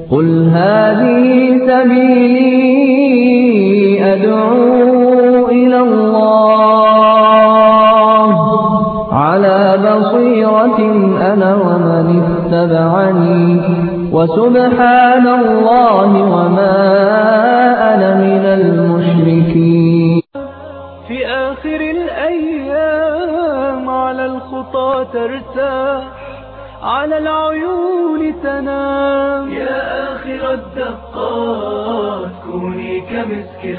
قل هذه سبيلي أدعو إلى الله على بصيرة أنا ومن اتبعني وسبحان الله وما أنا من المشركين في آخر الأيام على الخطى ترتاح على العيون تنام يا آخر الدقات كوني كمسك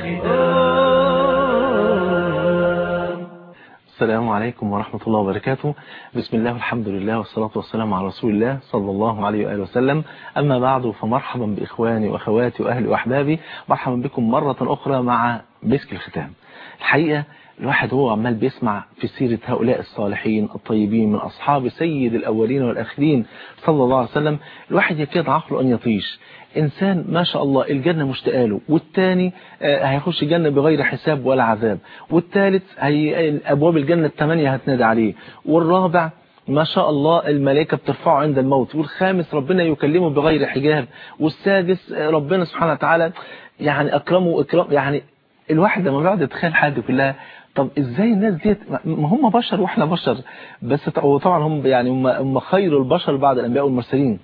ختام السلام عليكم ورحمة الله وبركاته بسم الله والحمد لله والصلاة والسلام على رسول الله صلى الله عليه وآله وسلم أما بعد فمرحبا بإخواني وأخواتي وأهلي وأحبابي مرحبا بكم مرة أخرى مع مسك الختام الحقيقة الواحد هو عمال بيسمع في سيرة هؤلاء الصالحين الطيبين من أصحاب سيد الأولين والآخرين صلى الله عليه وسلم الواحد يكاد عقله أن يطيش إنسان ما شاء الله الجنة مشتاقه له والتاني هيخش الجنة بغير حساب ولا عذاب والثالث هي أبواب الجنة الثمانية هتنادي عليه والرابع ما شاء الله الملائكة بترفعه عند الموت والخامس ربنا يكلمه بغير حجاب والسادس ربنا سبحانه وتعالى يعني أكرمه إكرام يعني الواحد لما بيقعد يتخيل حاجة كلها طب ازاي الناس ديت ما هم بشر واحنا بشر بس طبعا هم يعني هم, هم خير البشر بعد الانبياء والمرسلين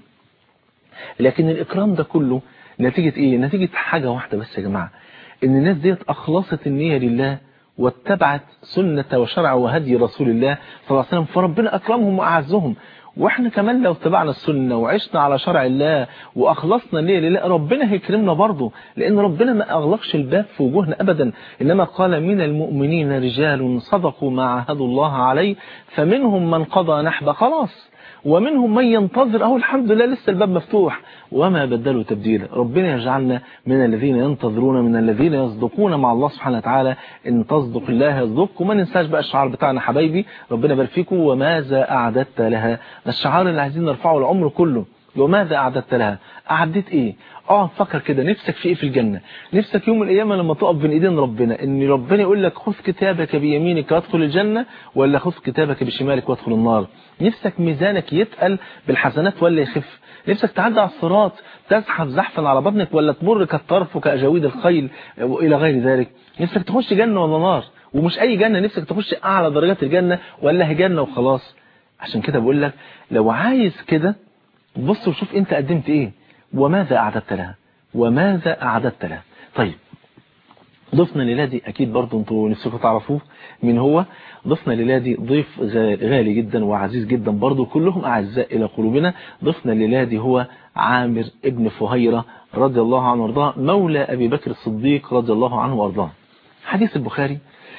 لكن الاكرام ده كله نتيجة ايه نتيجة حاجة واحدة بس يا جماعة ان الناس ديت اخلصت النية لله واتبعت سنة وشرع وهدي رسول الله صلى الله عليه وسلم فربنا اكرمهم واعزهم واحنا كمان لو اتبعنا السنة وعشنا على شرع الله واخلصنا ليه لله ربنا هيكرمنا برضه لان ربنا ما اغلقش الباب في وجوهنا ابدا انما قال من المؤمنين رجال صدقوا ما عاهدوا الله عليه فمنهم من قضى نحبه خلاص ومنهم من ينتظر اهو الحمد لله لسه الباب مفتوح وما بدلوا تبديلا ربنا يجعلنا من الذين ينتظرون من الذين يصدقون مع الله سبحانه وتعالى ان تصدق الله يصدقك وما ننساش بقى الشعار بتاعنا حبايبي ربنا يبارك فيكم وماذا اعددت لها ده الشعار اللي عايزين نرفعه العمر كله وماذا أعددت لها أعدت إيه اقعد فكر كده نفسك في إيه في الجنة نفسك يوم القيامة لما تقف بين إيدين ربنا إن ربنا يقول لك خذ كتابك بيمينك وادخل الجنة ولا خذ كتابك بشمالك وادخل النار نفسك ميزانك يتقل بالحسنات ولا يخف نفسك تعدي على الصراط تزحف زحفا على بطنك ولا تمر كالطرف وكأجاويد الخيل وإلى غير ذلك نفسك تخش جنة ولا نار ومش أي جنة نفسك تخش أعلى درجات الجنة ولا هي جنة وخلاص عشان كده بقول لك لو عايز كده بص وشوف انت قدمت ايه وماذا اعددت لها وماذا اعددت لها طيب ضيفنا ليلادي اكيد برضو انتوا نفسكم تعرفوه مين هو ضيفنا ليلادي ضيف غالي جدا وعزيز جدا برضو كلهم اعزاء الى قلوبنا ضيفنا ليلادي هو عامر ابن فهيرة رضي الله عنه وارضاه مولى ابي بكر الصديق رضي الله عنه وارضاه حديث البخاري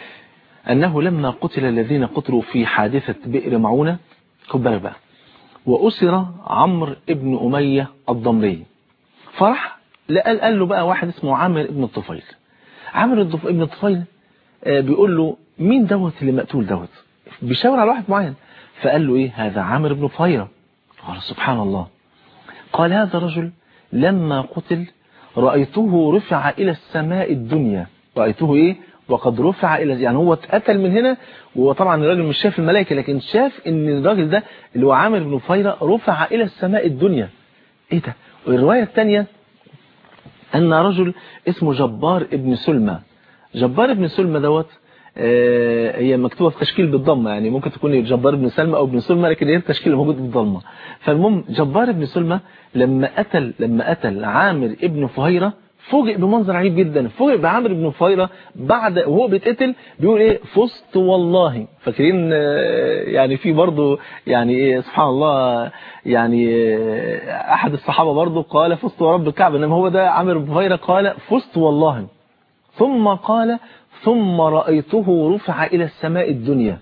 انه لما قتل الذين قتلوا في حادثة بئر معونة خد بالك بقى وأسر عمرو ابن أمية الضمري فرح لقال قال له بقى واحد اسمه عامر ابن الطفيل عامر ابن الطفيل بيقول له مين دوت اللي مقتول دوت بيشاور على واحد معين فقال له ايه هذا عامر ابن فهيرة قال سبحان الله قال هذا رجل لما قتل رأيته رفع إلى السماء الدنيا رأيته ايه وقد رفع إلى يعني هو اتقتل من هنا وطبعا الراجل مش شاف الملائكة لكن شاف ان الراجل ده اللي هو عامر بن فيرة رفع إلى السماء الدنيا ايه ده والرواية الثانية أن رجل اسمه جبار ابن سلمى جبار ابن سلمى دوت آه هي مكتوبة في تشكيل بالضمة يعني ممكن تكون جبار ابن سلمى أو ابن سلمى لكن هي التشكيل موجود بالضمة فالمهم جبار ابن سلمى لما قتل لما قتل عامر ابن فهيرة فوجئ بمنظر عجيب جدا فوجئ بعامر بن فايرة بعد وهو بيتقتل بيقول ايه فزت والله فاكرين يعني في برضه يعني ايه سبحان الله يعني احد الصحابة برضه قال فزت ورب الكعبة انما هو ده عامر بن فايرة قال فزت والله ثم قال ثم رأيته رفع إلى السماء الدنيا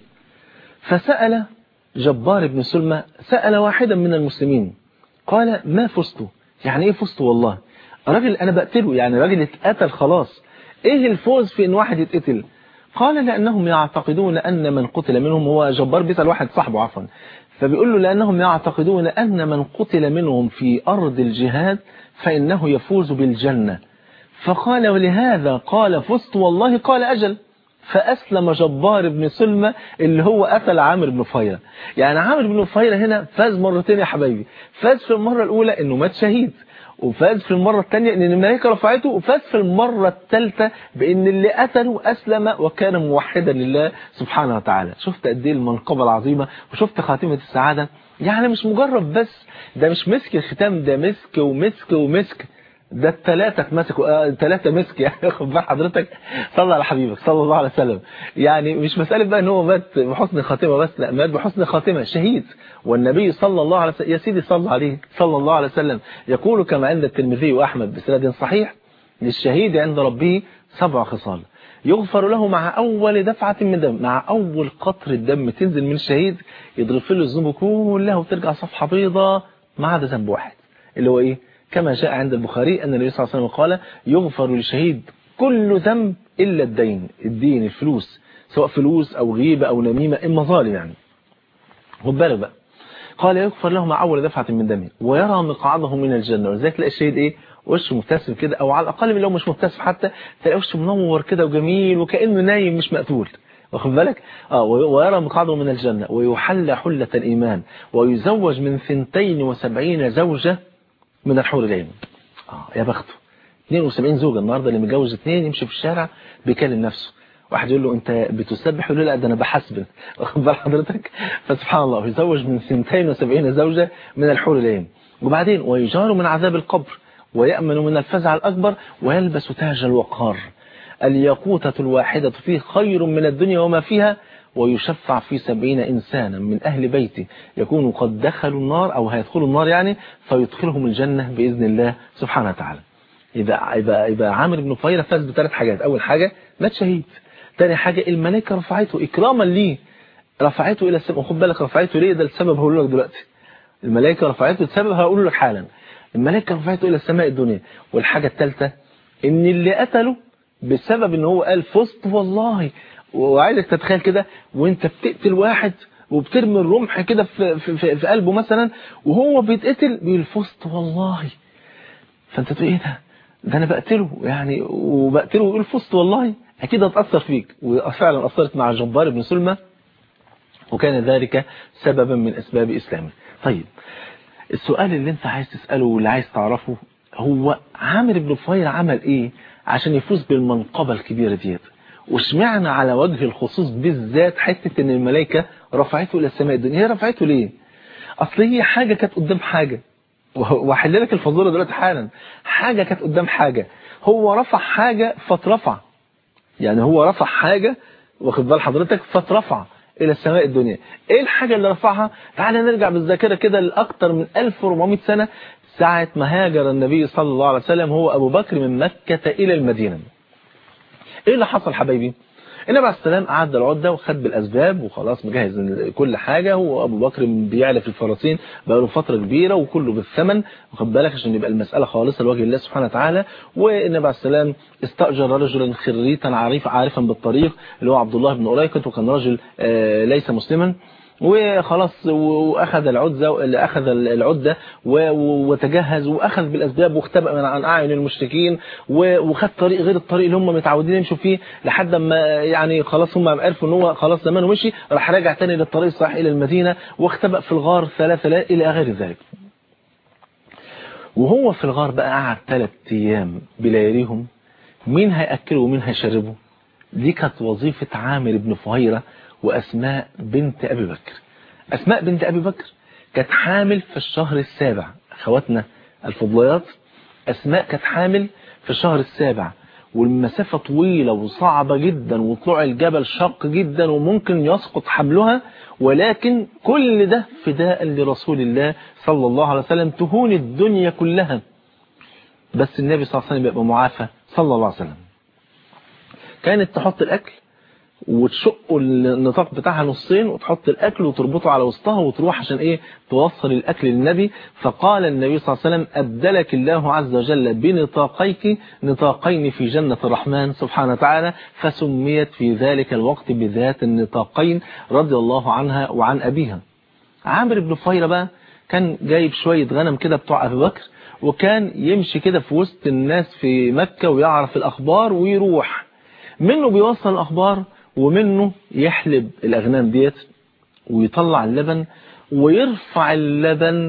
فسأل جبار بن سلمى سأل واحدا من المسلمين قال ما فزت يعني ايه فزت والله راجل انا بقتله يعني راجل اتقتل خلاص ايه الفوز في ان واحد يتقتل قال لانهم يعتقدون ان من قتل منهم هو جبار بيسال واحد صاحبه عفوا فبيقول له لانهم يعتقدون ان من قتل منهم في ارض الجهاد فانه يفوز بالجنة فقال ولهذا قال فزت والله قال اجل فأسلم جبار بن سلمة اللي هو قتل عامر بن فيرة يعني عامر بن فيرة هنا فاز مرتين يا حبايبي فاز في المرة الأولى إنه مات شهيد وفاز في المرة الثانية ان الملائكة رفعته وفاز في المرة الثالثة بان اللي قتله اسلم وكان موحدا لله سبحانه وتعالى شفت قد ايه المنقبة العظيمة وشفت خاتمة السعادة يعني مش مجرد بس ده مش مسك الختام ده مسك ومسك ومسك ده الثلاثة اتمسكوا الثلاثة مسك يعني خد بال حضرتك صلى على حبيبك صلى الله عليه وسلم يعني مش مسألة بقى ان هو مات بحسن خاتمة بس لا مات بحسن خاتمة شهيد والنبي صلى الله عليه وسلم يا سيدي صلى عليه صلى الله عليه وسلم يقول كما عند الترمذي وأحمد بسند صحيح للشهيد عند ربه سبع خصال يغفر له مع أول دفعة من دم مع أول قطر الدم تنزل من الشهيد يضرب له الذنوب كلها وترجع صفحة بيضاء ما عدا ذنب واحد اللي هو إيه كما جاء عند البخاري أن النبي صلى الله عليه وسلم قال يغفر للشهيد كل ذنب إلا الدين الدين الفلوس سواء فلوس أو غيبة أو نميمة إما ظالم يعني خد بالك بقى قال يغفر له مع أول دفعة من دمه ويرى مقعده من الجنة ولذلك تلاقي الشهيد إيه وشه مبتسم كده أو على الأقل من لو مش مبتسم حتى تلاقي وشه منور كده وجميل وكأنه نايم مش مقتول واخد بالك اه ويرى مقعده من الجنة ويحل حلة الإيمان ويزوج من ثنتين وسبعين زوجة من الحور العين اه يا بخته 72 زوجة النهاردة اللي متجوز اثنين يمشي في الشارع بيكلم نفسه واحد يقول له انت بتسبح يقول له لا ده انا بحسبن واخد بال حضرتك فسبحان الله يزوج من 72 زوجة من الحور العين وبعدين ويجار من عذاب القبر ويأمن من الفزع الأكبر ويلبس تاج الوقار الياقوتة الواحدة فيه خير من الدنيا وما فيها ويشفع في سبعين إنسانا من أهل بيته يكونوا قد دخلوا النار أو هيدخلوا النار يعني فيدخلهم الجنة بإذن الله سبحانه وتعالى يبقى, يبقى, يبقى عامر بن فيرة فاز بثلاث حاجات أول حاجة مات شهيد تاني حاجة الملائكة رفعته إكراما ليه رفعته إلى السماء خد بالك رفعته ليه ده السبب هقول لك دلوقتي الملائكة رفعته السبب هقول لك حالا الملائكة رفعته إلى السماء الدنيا والحاجة الثالثة إن اللي قتله بسبب إن هو قال فزت والله وعايزك تتخيل كده وانت بتقتل واحد وبترمي الرمح كده في, في, في, في قلبه مثلا وهو بيتقتل بيقول فزت والله فانت تقول ايه ده ده انا بقتله يعني وبقتله ويقول فزت والله اكيد هتأثر فيك وفعلا أثرت مع جبار بن سلمى وكان ذلك سببا من أسباب إسلامه طيب السؤال اللي انت عايز تسأله واللي عايز تعرفه هو عامر بن فير عمل ايه عشان يفوز بالمنقبة الكبيرة ديت واشمعنى على وجه الخصوص بالذات حتة ان الملائكة رفعته الى السماء الدنيا هي رفعته ليه اصل هي حاجة كانت قدام حاجة وحل لك الفزوره دلوقتي حالا حاجة كانت قدام حاجة هو رفع حاجة فاترفع يعني هو رفع حاجة واخد بال حضرتك فاترفع إلى السماء الدنيا إيه الحاجة اللي رفعها تعالى نرجع بالذاكرة كده لأكثر من 1400 سنة ساعة ما هاجر النبي صلى الله عليه وسلم هو أبو بكر من مكة إلى المدينة إيه اللي حصل حبايبي النبي عليه السلام قعد العدة وخد بالأسباب وخلاص مجهز كل حاجة هو أبو بكر بيعلى في الفرسين بقاله فترة كبيرة وكله بالثمن واخد بالك عشان يبقى المسألة خالصة لوجه الله سبحانه وتعالى والنبي عليه السلام استأجر رجلا خريتا عارف عارفا بالطريق اللي هو عبد الله بن أوليكت وكان راجل ليس مسلما وخلاص واخذ العدة اخذ العدة وتجهز واخذ بالاسباب واختبأ من عن اعين المشركين وخد طريق غير الطريق اللي هم متعودين يمشوا فيه لحد ما يعني خلاص هم عرفوا ان هو خلاص زمانه مشي راح راجع تاني للطريق الصحيح الى المدينة واختبأ في الغار ثلاثة لا الى غير ذلك وهو في الغار بقى قعد ثلاث ايام بلياليهم مين هياكله ومين هيشربه دي كانت وظيفة عامر بن فهيرة وأسماء بنت أبي بكر أسماء بنت أبي بكر كانت حامل في الشهر السابع أخواتنا الفضليات أسماء كانت حامل في الشهر السابع والمسافة طويلة وصعبة جدا وطلوع الجبل شق جدا وممكن يسقط حملها ولكن كل ده فداء لرسول الله صلى الله عليه وسلم تهون الدنيا كلها بس النبي صلى الله عليه وسلم يبقى معافى صلى الله عليه وسلم كانت تحط الأكل وتشق النطاق بتاعها نصين وتحط الأكل وتربطه على وسطها وتروح عشان إيه توصل الأكل للنبي فقال النبي صلى الله عليه وسلم أبدلك الله عز وجل بنطاقيك نطاقين في جنة الرحمن سبحانه وتعالى فسميت في ذلك الوقت بذات النطاقين رضي الله عنها وعن أبيها عامر بن فيرة بقى كان جايب شوية غنم كده بتوع أبي بكر وكان يمشي كده في وسط الناس في مكة ويعرف الأخبار ويروح منه بيوصل الأخبار ومنه يحلب الأغنام ديت ويطلع اللبن ويرفع اللبن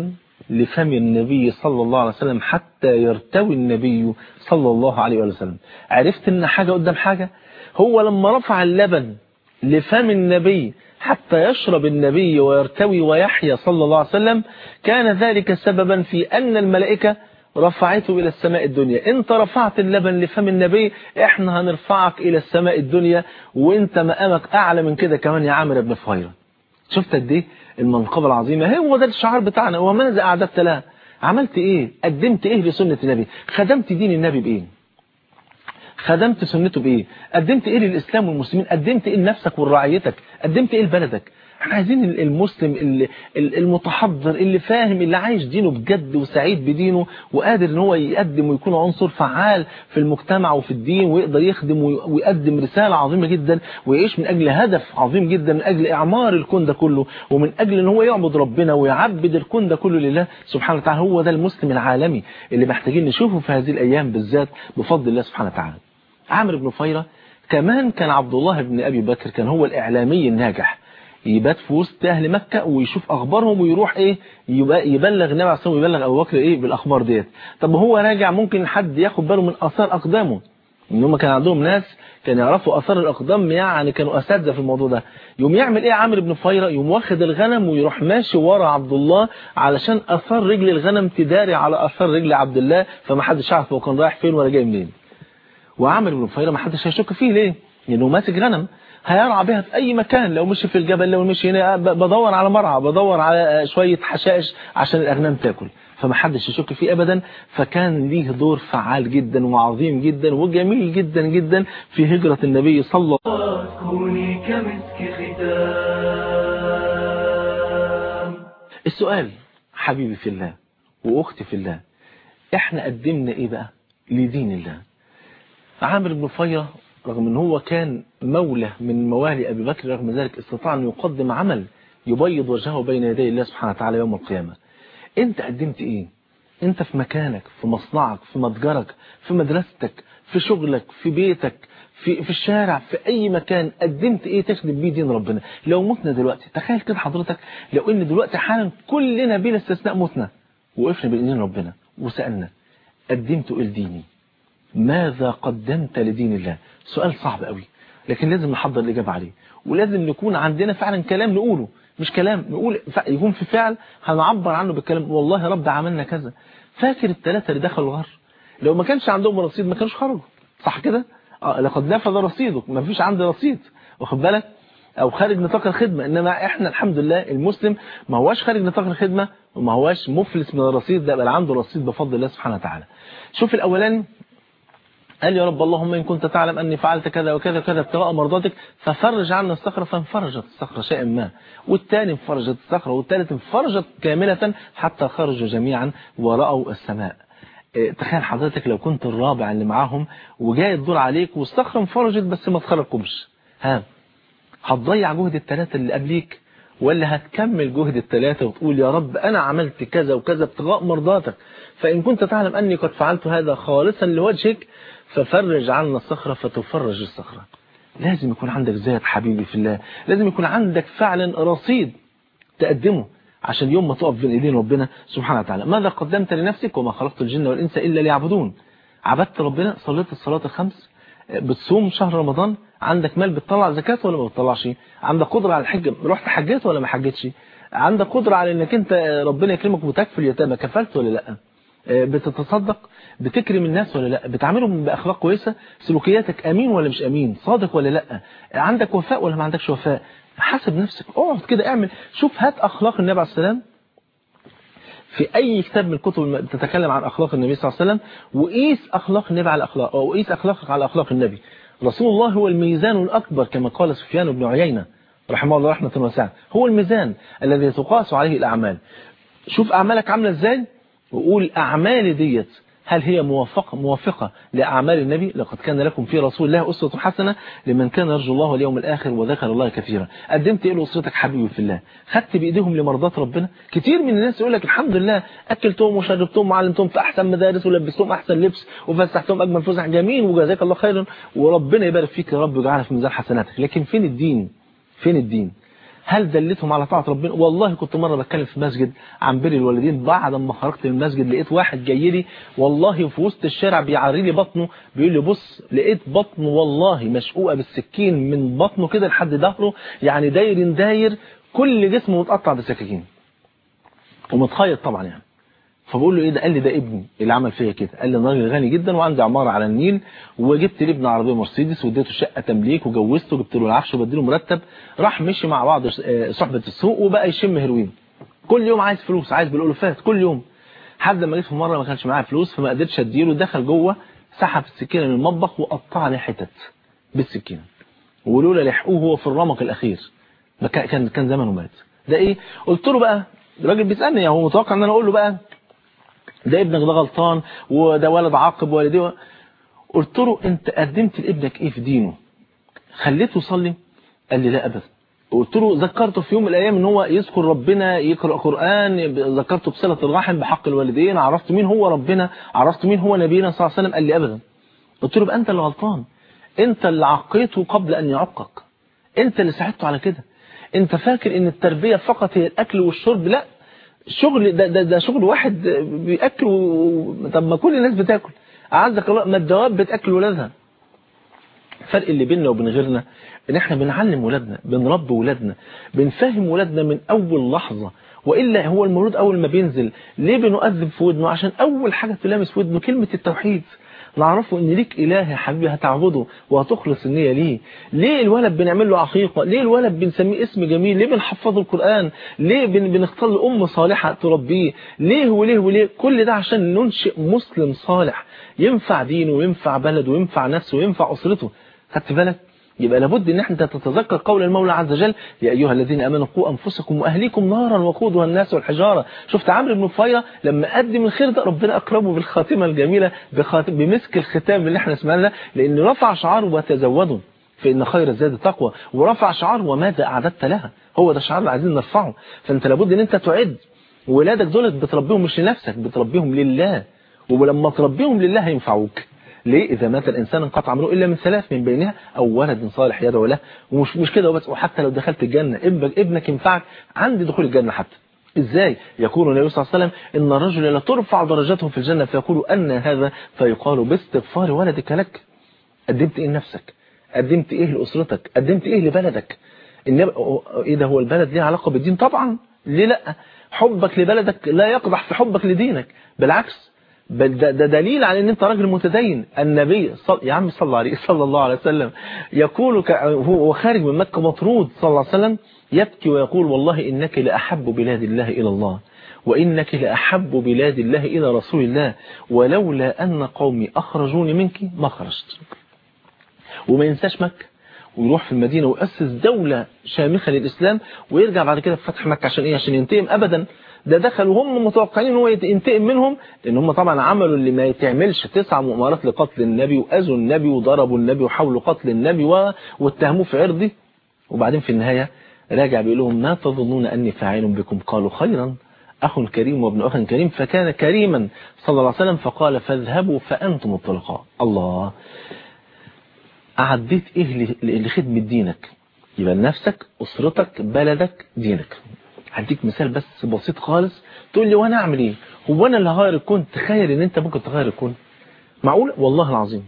لفم النبي صلى الله عليه وسلم حتى يرتوي النبي صلى الله عليه وسلم عرفت ان حاجة قدام حاجة هو لما رفع اللبن لفم النبي حتى يشرب النبي ويرتوي ويحيا صلى الله عليه وسلم كان ذلك سببا في أن الملائكة رفعته إلى السماء الدنيا انت رفعت اللبن لفم النبي احنا هنرفعك إلى السماء الدنيا وانت مقامك أعلى من كده كمان يا عامر بن فهيرة شفت قد ايه المنقبة العظيمة هو ده الشعار بتاعنا وماذا أعددت لها عملت ايه قدمت ايه لسنة النبي خدمت دين النبي بايه خدمت سنته بايه قدمت ايه للاسلام والمسلمين قدمت ايه لنفسك ولرعيتك قدمت ايه لبلدك احنا عايزين المسلم المتحضر اللي فاهم اللي عايش دينه بجد وسعيد بدينه وقادر ان هو يقدم ويكون عنصر فعال في المجتمع وفي الدين ويقدر يخدم ويقدم رسالة عظيمة جدا ويعيش من اجل هدف عظيم جدا من اجل اعمار الكون ده كله ومن اجل ان هو يعبد ربنا ويعبد الكون ده كله لله سبحانه وتعالى هو ده المسلم العالمي اللي محتاجين نشوفه في هذه الايام بالذات بفضل الله سبحانه وتعالى عامر بن فيرة كمان كان عبد الله بن أبي بكر كان هو الإعلامي الناجح يبات في وسط أهل مكة ويشوف أخبارهم ويروح إيه يبلغ النبي عليه الصلاة ويبلغ أبو بكر إيه بالأخبار ديت طب هو راجع ممكن حد ياخد باله من آثار أقدامه إن هم كان عندهم ناس كان يعرفوا آثار الأقدام يعني كانوا أساتذة في الموضوع ده يوم يعمل إيه عامر بن فيرة يوم واخد الغنم ويروح ماشي ورا عبد الله علشان آثار رجل الغنم تداري على آثار رجل عبد الله فما حدش يعرف هو كان رايح فين ولا جاي منين وعامر بن فيرة ما حدش هيشك فيه ليه لانه ماسك غنم هيرعى بها في اي مكان لو مشي في الجبل لو مشي هنا بدور على مرعى بدور على شوية حشائش عشان الاغنام تاكل فما حدش يشك فيه ابدا فكان ليه دور فعال جدا وعظيم جدا وجميل جدا جدا في هجرة النبي صلى الله عليه وسلم كوني كمسك ختام السؤال حبيبي في الله واختي في الله احنا قدمنا ايه بقى لدين الله عامر بن فيرة رغم ان هو كان مولى من موالي ابي بكر رغم ذلك استطاع ان يقدم عمل يبيض وجهه بين يدي الله سبحانه وتعالى يوم القيامة انت قدمت ايه انت في مكانك في مصنعك في متجرك في مدرستك في شغلك في بيتك في في الشارع في اي مكان قدمت ايه تخدم بيه دين ربنا لو متنا دلوقتي تخيل كده حضرتك لو ان دلوقتي حالا كلنا بلا استثناء متنا وقفنا باذن ربنا وسالنا قدمت ايه لديني ماذا قدمت لدين الله سؤال صعب قوي لكن لازم نحضر الإجابة عليه ولازم نكون عندنا فعلا كلام نقوله مش كلام نقول يكون في فعل هنعبر عنه بالكلام والله يا رب عملنا كذا فاكر الثلاثة اللي دخلوا الغار لو ما كانش عندهم رصيد ما كانوش خرجوا صح كده اه لقد نفذ رصيدك ما فيش عندي رصيد واخد بالك او خارج نطاق الخدمة انما احنا الحمد لله المسلم ما هواش خارج نطاق الخدمة وما هواش مفلس من الرصيد ده بل عنده رصيد بفضل الله سبحانه وتعالى شوف الاولاني قال يا رب اللهم إن كنت تعلم أني فعلت كذا وكذا وكذا ابتغاء مرضاتك ففرج عنا الصخرة فانفرجت الصخرة شيئا ما والثاني انفرجت الصخرة والثالث انفرجت كاملة حتى خرجوا جميعا ورأوا السماء تخيل حضرتك لو كنت الرابع اللي معاهم وجاي الدور عليك والصخرة انفرجت بس ما تخرجكمش ها هتضيع جهد الثلاثة اللي قبليك ولا هتكمل جهد الثلاثة وتقول يا رب أنا عملت كذا وكذا ابتغاء مرضاتك فإن كنت تعلم أني قد فعلت هذا خالصا لوجهك ففرج عنا الصخرة فتفرج الصخرة لازم يكون عندك ذات حبيبي في الله لازم يكون عندك فعلا رصيد تقدمه عشان يوم ما تقف بين ايدين ربنا سبحانه وتعالى ماذا قدمت لنفسك وما خلقت الجن والإنس إلا ليعبدون عبدت ربنا صليت الصلاة الخمس بتصوم شهر رمضان عندك مال بتطلع زكاة ولا ما بتطلعش عندك قدرة على الحج رحت حجيت ولا ما حجيتش عندك قدرة على انك انت ربنا يكرمك وتكفي اليتامى كفلت ولا لا بتتصدق بتكرم الناس ولا لا بتعاملهم بأخلاق كويسة سلوكياتك أمين ولا مش أمين صادق ولا لا عندك وفاء ولا ما عندكش وفاء حاسب نفسك اقعد كده اعمل شوف هات أخلاق النبي عليه السلام في أي كتاب من الكتب تتكلم عن أخلاق النبي صلى الله عليه وسلم وقيس أخلاق النبي على أخلاق أو قيس أخلاقك على أخلاق النبي رسول الله هو الميزان الأكبر كما قال سفيان بن عيينة رحمه الله رحمة واسعة هو الميزان الذي تقاس عليه الأعمال شوف أعمالك عاملة إزاي وقول أعمالي ديت هل هي موافقة, موافقة لأعمال النبي لقد كان لكم في رسول الله أسوة حسنة لمن كان يرجو الله واليوم الآخر وذكر الله كثيرا قدمت إيه لأسرتك حبيبي في الله خدت بإيديهم لمرضات ربنا كتير من الناس يقول لك الحمد لله أكلتهم وشربتهم وعلمتهم في أحسن مدارس ولبستهم أحسن لبس وفسحتهم أجمل فسح جميل وجزاك الله خيرا وربنا يبارك فيك يا رب ويجعلها في ميزان حسناتك لكن فين الدين فين الدين هل دلتهم على طاعة ربنا والله كنت مرة بتكلم في مسجد عن بر الوالدين بعد ما خرجت من المسجد لقيت واحد جاي لي والله في وسط الشارع بيعري لي بطنه بيقول لي بص لقيت بطنه والله مشقوقة بالسكين من بطنه كده لحد ظهره يعني داير داير كل جسمه متقطع بالسكاكين ومتخيط طبعا يعني فبقول له ايه ده قال لي ده ابني اللي عمل فيا كده قال لي انا راجل غني جدا وعندي عماره على النيل وجبت لابني عربيه مرسيدس واديته شقه تمليك وجوزته وجبت له العفش وبديله مرتب راح مشي مع بعض صحبه السوق وبقى يشم هيروين كل يوم عايز فلوس عايز بالالوفات كل يوم لحد ما جيت في مره ما كانش معايا فلوس فما قدرتش اديله دخل جوه سحب السكينه من المطبخ وقطع لي حتت بالسكينه ولولا لحقوه هو في الرمق الاخير كان كان زمانه مات ده ايه قلت له بقى الراجل بيسالني هو متوقع ان انا اقول له بقى ده ابنك ده غلطان وده ولد عاقب والديه قلت له انت قدمت لابنك ايه في دينه خليته يصلي قال لي لا ابدا قلت له ذكرته في يوم من الايام ان هو يذكر ربنا يقرا قران ذكرته بصله الرحم بحق الوالدين عرفت مين هو ربنا عرفت مين هو نبينا صلى الله عليه وسلم قال لي ابدا قلت له بقى انت اللي غلطان انت اللي عقيته قبل ان يعقك انت اللي ساعدته على كده انت فاكر ان التربيه فقط هي الاكل والشرب لا شغل ده, ده, ده شغل واحد بياكل و... طب ما كل الناس بتاكل اعزك الله ما الدواب بتاكل ولادها الفرق اللي بيننا وبين غيرنا ان احنا بنعلم ولادنا بنربي ولادنا بنفهم ولادنا من اول لحظة والا هو المولود اول ما بينزل ليه بنؤذب في ودنه عشان اول حاجة تلامس في ودنه كلمة التوحيد نعرفه ان ليك اله يا حبيبي هتعبده وهتخلص النية ليه ليه الولد بنعمل له عقيقة ليه الولد بنسميه اسم جميل ليه بنحفظه القرآن ليه بن بنختار له ام صالحة تربيه ليه وليه وليه كل ده عشان ننشئ مسلم صالح ينفع دينه وينفع بلده وينفع نفسه وينفع اسرته خدت بالك يبقى لابد ان انت تتذكر قول المولى عز وجل يا ايها الذين امنوا قوا انفسكم واهليكم نارا وقودها الناس والحجاره شفت عمرو بن فيا لما قدم الخير ده ربنا اكرمه بالخاتمه الجميله بخاتم بمسك الختام اللي احنا سمعناه ده لان رفع شعاره وتزودوا فان خير الزاد تقوى ورفع شعاره وماذا اعددت لها هو ده الشعار اللي عايزين نرفعه فانت لابد ان انت تعد ولادك دول بتربيهم مش لنفسك بتربيهم لله ولما تربيهم لله هينفعوك ليه إذا مات الإنسان انقطع عمله إلا من ثلاث من بينها أو ولد صالح يدعو له ومش مش كده وبس وحتى لو دخلت الجنة ابنك, ابنك ينفعك عند دخول الجنة حتى إزاي يقول النبي صلى الله عليه وسلم إن الرجل لا ترفع درجته في الجنة فيقول أن هذا فيقال باستغفار ولدك لك قدمت إيه لنفسك قدمت إيه لأسرتك قدمت إيه لبلدك النبي إيه ده هو البلد ليه علاقة بالدين طبعا ليه لا حبك لبلدك لا يقضح في حبك لدينك بالعكس بل ده, ده دليل على ان انت راجل متدين النبي صل... يا عم صلى عليه صلى الله عليه وسلم يقول ك... هو خارج من مكة مطرود صلى الله عليه وسلم يبكي ويقول والله انك لاحب بلاد الله الى الله وانك لاحب بلاد الله الى رسول الله ولولا ان قومي اخرجوني منك ما خرجت وما ينساش مكة ويروح في المدينة ويأسس دولة شامخة للإسلام ويرجع بعد كده في فتح مكة عشان إيه عشان ينتقم أبدا ده دخل وهم متوقعين ان هو ينتقم منهم لان هم طبعا عملوا اللي ما يتعملش تسع مؤامرات لقتل النبي واذوا النبي وضربوا النبي وحاولوا قتل النبي واتهموه في عرضه وبعدين في النهاية راجع بيقول لهم ما تظنون اني فاعل بكم قالوا خيرا اخ كريم وابن اخ كريم فكان كريما صلى الله عليه وسلم فقال فاذهبوا فانتم الطلقاء الله أعديت إيه لخدمة دينك يبقى نفسك أسرتك بلدك دينك هديك مثال بس بسيط خالص تقول لي وانا اعمل ايه هو انا اللي هغير الكون تخيل ان انت ممكن تغير الكون معقول والله العظيم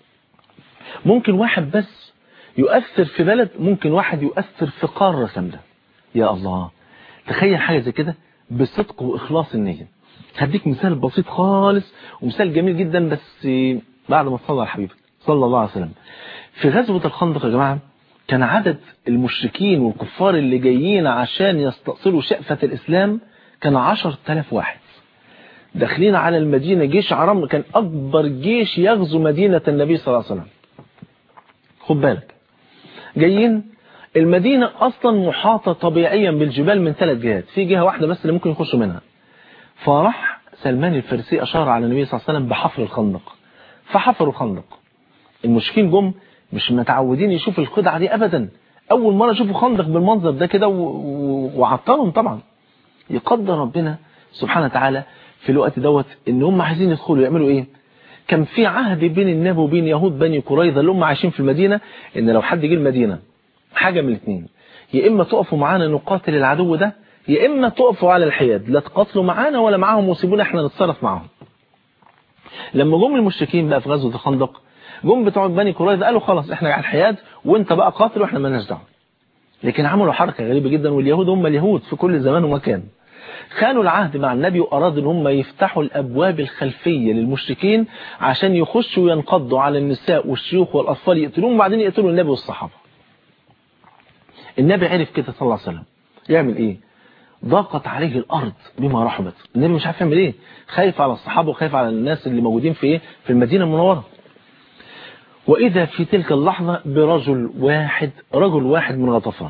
ممكن واحد بس يؤثر في بلد ممكن واحد يؤثر في قارة كاملة يا الله تخيل حاجة زي كده بصدق واخلاص النية هديك مثال بسيط خالص ومثال جميل جدا بس بعد ما تصلى على حبيبك صلى الله عليه وسلم في غزوة الخندق يا جماعة كان عدد المشركين والكفار اللي جايين عشان يستأصلوا شأفة الإسلام كان عشر تلاف واحد داخلين على المدينة جيش عرم كان أكبر جيش يغزو مدينة النبي صلى الله عليه وسلم خد بالك جايين المدينة أصلا محاطة طبيعيا بالجبال من ثلاث جهات في جهة واحدة بس اللي ممكن يخشوا منها فراح سلمان الفارسي أشار على النبي صلى الله عليه وسلم بحفر الخندق فحفروا الخندق المشركين جم مش متعودين يشوفوا الخدعة دي أبدا أول مرة يشوفوا خندق بالمنظر ده كده وعطلهم طبعا يقدر ربنا سبحانه وتعالى في الوقت دوت ان هم عايزين يدخلوا يعملوا ايه كان في عهد بين النبي وبين يهود بني قريظه اللي هم عايشين في المدينة ان لو حد جه المدينة حاجة من الاثنين يا إما تقفوا معانا نقاتل العدو ده يا إما تقفوا على الحياد لا تقاتلوا معانا ولا معاهم وسيبونا احنا نتصرف معاهم لما جم المشركين بقى في غزوة الخندق جم بتوع بني قريظة قالوا خلاص احنا على الحياد وانت بقى قاتل واحنا مالناش دعوه لكن عملوا حركة غريبة جدا واليهود هم اليهود في كل زمان ومكان خانوا العهد مع النبي وأرادوا ان هم يفتحوا الأبواب الخلفية للمشركين عشان يخشوا وينقضوا على النساء والشيوخ والأطفال يقتلوهم وبعدين يقتلوا النبي والصحابة النبي عرف كده صلى الله عليه وسلم يعمل ايه ضاقت عليه الأرض بما رحمت النبي مش عارف يعمل ايه خايف على الصحابة وخايف على الناس اللي موجودين في ايه في المدينة المنورة وإذا في تلك اللحظة برجل واحد رجل واحد من غطفان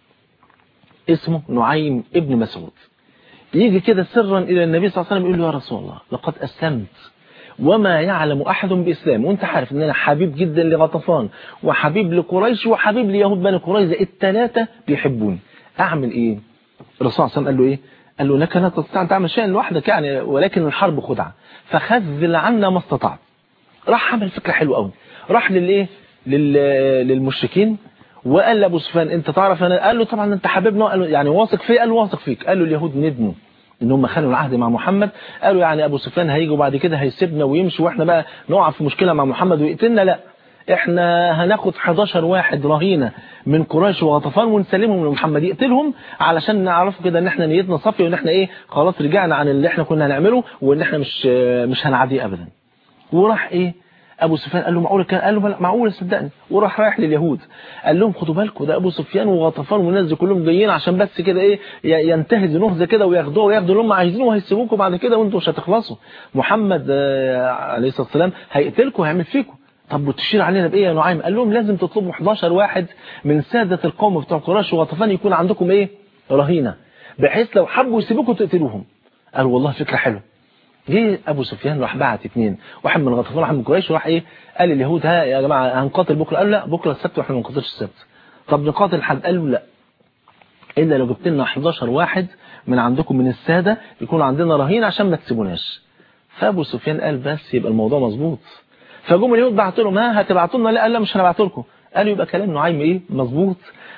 اسمه نعيم ابن مسعود يجي كده سرا إلى النبي صلى الله عليه وسلم يقول له يا رسول الله لقد أسلمت وما يعلم أحد بإسلام وانت عارف ان انا حبيب جدا لغطفان وحبيب لقريش وحبيب ليهود بني قريظة الثلاثة بيحبوني أعمل إيه الرسول صلى الله عليه وسلم قال له إيه قال له لك لا تستطيع أن تعمل شيئا لوحدك يعني ولكن الحرب خدعة فخذل عنا ما استطعت راح عمل فكرة حلوة قوي راح للايه لل... للمشركين وقال لابو سفيان انت تعرف انا قال له طبعا انت حبيبنا قال له يعني واثق فيه قال له واثق فيك قال له اليهود ندموا ان هم خانوا العهد مع محمد قالوا يعني ابو سفيان هيجي وبعد كده هيسيبنا ويمشي واحنا بقى نقع في مشكله مع محمد ويقتلنا لا احنا هناخد 11 واحد رهينه من قريش وغطفان ونسلمهم لمحمد يقتلهم علشان نعرف كده ان احنا نيتنا صافيه وان احنا ايه خلاص رجعنا عن اللي احنا كنا هنعمله وان احنا مش مش هنعاديه ابدا وراح ايه ابو سفيان قال له معقول كان قال له معقول صدقني وراح رايح لليهود قال لهم خدوا بالكم ده ابو سفيان وغطفان والناس دي كلهم جايين عشان بس كده ايه ينتهزوا نهزه كده وياخدوها وياخدوا اللي هم عايزينه وهيسيبوكم بعد كده وانتم مش هتخلصوا محمد عليه الصلاه والسلام هيقتلكم وهيعمل فيكم طب وتشير علينا بايه يا نعيم قال لهم لازم تطلبوا 11 واحد من ساده القوم بتوع قريش وغطفان يكون عندكم ايه رهينه بحيث لو حبوا يسيبوكم تقتلوهم قالوا والله فكره حلوه جه ابو سفيان راح بعت اثنين واحد من غطفان واحد من قريش وراح ايه قال اليهود ها يا جماعه هنقاتل بكره قالوا لا بكره السبت واحنا ما نقاتلش السبت طب نقاتل حد قالوا لا الا لو جبت لنا 11 واحد من عندكم من الساده يكون عندنا رهين عشان ما تسيبوناش فابو سفيان قال بس يبقى الموضوع مظبوط فجم اليهود بعتوا لهم ها هتبعتوا لنا لا قال لا مش هنبعت لكم قالوا يبقى كلام نعيم ايه مظبوط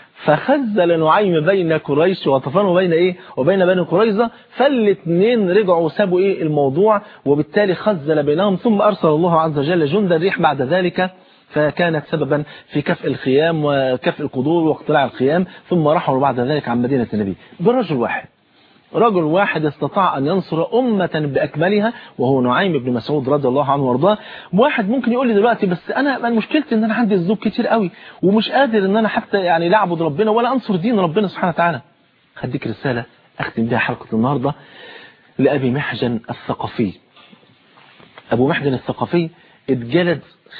فخزل نعيم بين قريش وطفان وبين ايه وبين بني قريظه فالاثنين رجعوا وسابوا ايه الموضوع وبالتالي خزل بينهم ثم ارسل الله عز وجل جندا الريح بعد ذلك فكانت سببا في كفء الخيام وكفء القدور واقتلاع الخيام ثم رحلوا بعد ذلك عن مدينة النبي برجل واحد رجل واحد استطاع أن ينصر أمة بأكملها وهو نعيم بن مسعود رضي الله عنه وارضاه واحد ممكن يقول لي دلوقتي بس أنا أنا مشكلتي أن أنا عندي الذوق كتير قوي ومش قادر أن أنا حتى يعني لا أعبد ربنا ولا أنصر دين ربنا سبحانه وتعالى هديك رسالة أختم بها حلقة النهاردة لأبي محجن الثقفي أبو محجن الثقفي اتجلد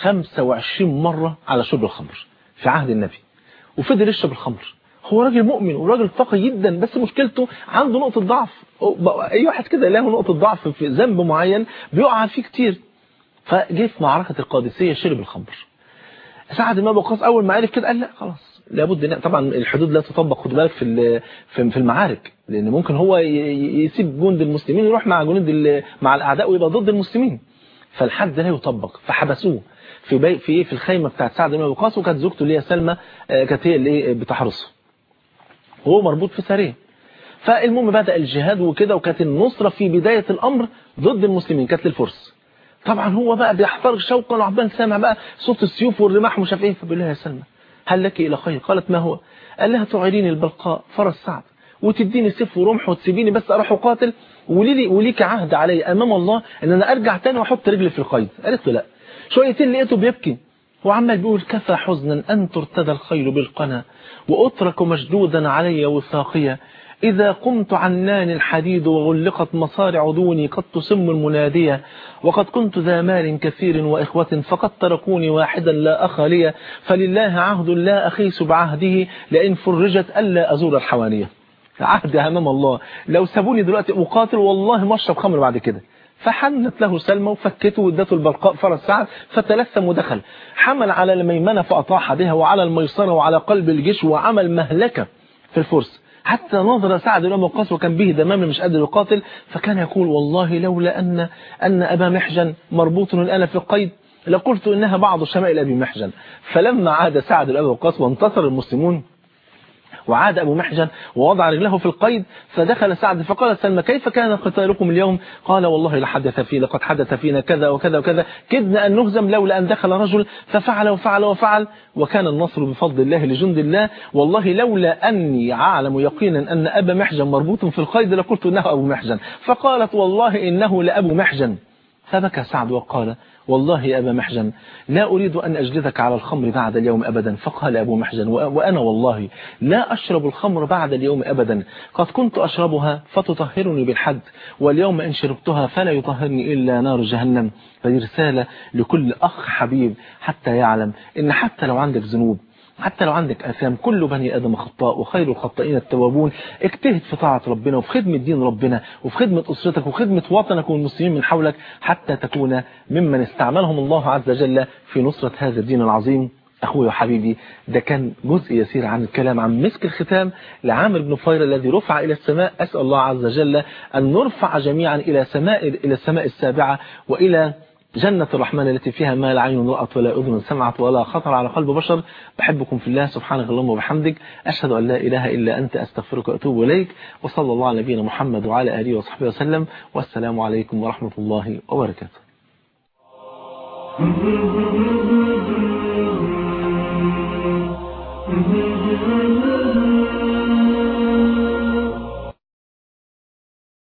25 مرة على شرب الخمر في عهد النبي وفضل يشرب الخمر هو راجل مؤمن وراجل تقي جدا بس مشكلته عنده نقطة ضعف اي واحد كده له نقطة ضعف في ذنب معين بيقع فيه كتير فجه في معركة القادسية شرب الخمر سعد بن ابي وقاص اول ما عرف كده قال لا خلاص لابد طبعا الحدود لا تطبق خد بالك في في المعارك لان ممكن هو يسيب جند المسلمين يروح مع جنود مع الاعداء ويبقى ضد المسلمين فالحد لا يطبق فحبسوه في بي في في الخيمه بتاعت سعد بن ابي وقاص وكانت زوجته اللي هي سلمى كانت هي اللي بتحرسه وهو مربوط في سريه فالمهم بدأ الجهاد وكده وكانت النصرة في بداية الأمر ضد المسلمين كانت للفرس طبعا هو بقى بيحترق شوقا وعبان سامع بقى صوت السيوف والرماح ومش عارف ايه فبيقول لها يا سلمى هل لك إلى خير قالت ما هو قال لها تعيريني البلقاء فرس سعد وتديني سيف ورمح وتسيبيني بس اروح اقاتل ولي وليك عهد علي امام الله ان انا ارجع تاني واحط رجلي في القيد قالت له لا شويتين لقيته بيبكي وعمال بيقول كفى حزنا أن ترتدى الخيل بالقنا وأترك مشدودا علي وثاقيا إذا قمت عنان الحديد وغلقت مصارع دوني قد تسم المنادية وقد كنت ذا مال كثير وإخوة فقد تركوني واحدا لا أخ لي فلله عهد لا أخيس بعهده لئن فرجت ألا أزور الحوانية عهد أمام الله لو سابوني دلوقتي أقاتل والله ما أشرب خمر بعد كده فحنت له سلمى وفكته وادته البلقاء فرس سعد فتلثم ودخل حمل على الميمنة فأطاح بها وعلى الميسرة وعلى قلب الجيش وعمل مهلكة في الفرس حتى نظر سعد بن وقاص وكان به دمام مش قادر يقاتل فكان يقول والله لولا أن أن أبا محجن مربوط الآن في القيد لقلت إنها بعض شمائل أبي محجن فلما عاد سعد بن وقاص وانتصر المسلمون وعاد أبو محجن ووضع رجله في القيد فدخل سعد فقال سلمى كيف كان قتالكم اليوم قال والله لحدث في لقد حدث فينا كذا وكذا وكذا كدنا أن نهزم لولا أن دخل رجل ففعل وفعل وفعل وكان النصر بفضل الله لجند الله والله لولا أني أعلم يقينا أن أبا محجن مربوط في القيد لقلت إنه أبو محجن فقالت والله إنه لأبو محجن فبكى سعد وقال والله يا أبا محجن لا أريد أن أجلدك على الخمر بعد اليوم أبدا فقال أبو محجن وأنا والله لا أشرب الخمر بعد اليوم أبدا قد كنت أشربها فتطهرني بالحد واليوم إن شربتها فلا يطهرني إلا نار جهنم فدي رسالة لكل أخ حبيب حتى يعلم إن حتى لو عندك ذنوب حتى لو عندك أثام كل بني آدم خطاء وخير الخطائين التوابون اجتهد في طاعة ربنا وفي خدمة دين ربنا وفي خدمة أسرتك وخدمة وطنك والمسلمين من حولك حتى تكون ممن استعملهم الله عز وجل في نصرة هذا الدين العظيم أخوي وحبيبي ده كان جزء يسير عن الكلام عن مسك الختام لعامر بن فير الذي رفع إلى السماء أسأل الله عز وجل أن نرفع جميعا إلى سماء إلى السماء السابعة وإلى جنة الرحمن التي فيها ما لا عين رأت ولا أذن سمعت ولا خطر على قلب بشر بحبكم في الله سبحانك اللهم وبحمدك أشهد أن لا إله إلا أنت أستغفرك وأتوب إليك وصلى الله على نبينا محمد وعلى آله وصحبه وسلم والسلام عليكم ورحمة الله وبركاته Mm-hmm.